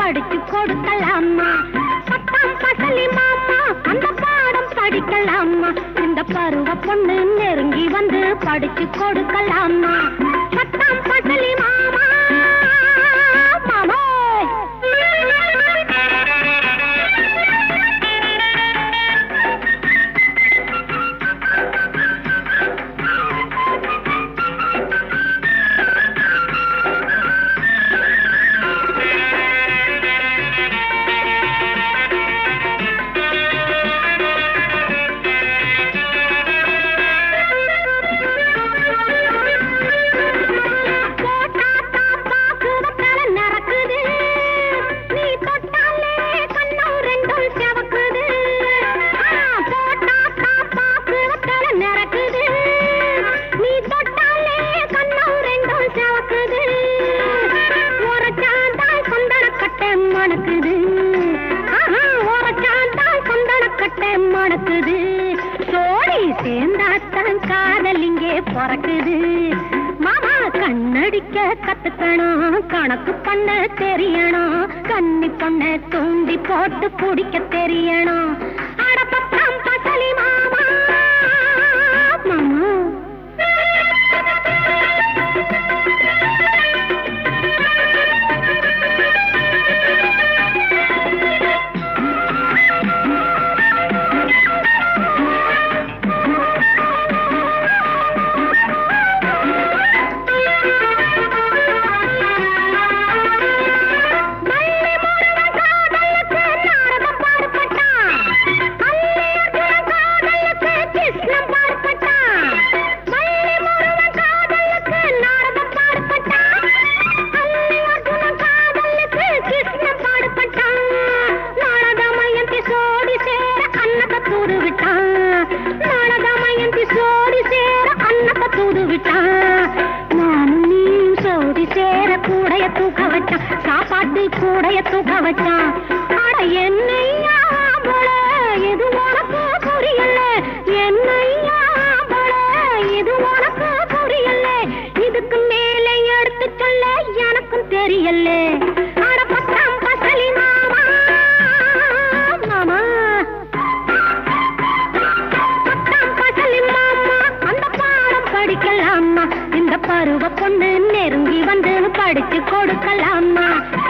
படிச்சு கொடுக்கலாமா பத்தாம் பசலி மாமா அந்த பாடம் படிக்கலாமா இந்த பருவ பொண்ணு நெருங்கி வந்து படிச்சு கொடுக்கலாமா பத்தாம் பசலி மாமா மாமா போட்டாத்தா பாக்குறதால நடக்குது. நீ தொட்டாலே கண்ணம் ரெண்டும் சிவக்குது. ஆ, போட்டாத்தா பாக்குறதால நடக்குது. நீ தொட்டாலே கண்ணம் ரெண்டும் சிவக்குது. உரைச்சாந்தான் சந்தனக்கட்டை மணக்குது. ஆஹா, உரைச்சாந்தான் சந்தனக்கட்டை மணக்குது. சோடி சேர்ந்தாத்தான் காதல் இங்கே பிறக்குது மாமா கண்ணடிக்க கத்துக்கணும் கணக்கு பண்ண தெரியணும் கன்னி பொண்ண தூண்டி போட்டு குடிக்க தெரியணும் அடப்பக்கம் பசலி மாமா மாமா மல்லி முருகன் காதலுக்கு நாரதம் பாடுபட்டான். அல்லி அர்ஜுனன் காதலுக்கு கிருஷ்ணன் பாடுபட்டான். மல்லி முருகன் காதலுக்கு நாரதம் பாடுபட்டான். அல்லி அர்ஜுனன் காதலுக்கு கிருஷ்ணன் பாடுபட்டான். நாரதமயந்தி சோடி சேர அன்னத்தை தூது விட்டான். நாரதமயந்தி சோடி சேர அன்னத்தை தூது விட்டான். நானும் நீயும் சோடி சேர கூடைய தூக்க வச்சான் சாப்பாட்டு கூடைய தூக்க வச்சான் அட என்னையா போல இது உனக்கு புரியல என்னையா போல இது உனக்கு புரியல இதுக்கு மேலே எடுத்து சொல்ல எனக்கும் தெரியல அட பத்தாம் பசலி மாமா மாமா பத்தாம் பசலி மாமா அந்த பாடம் படிக்கலாமா இந்த பருவ பொண்ணு நெருங்கி வந்து படிச்சு கொடுக்கலாமா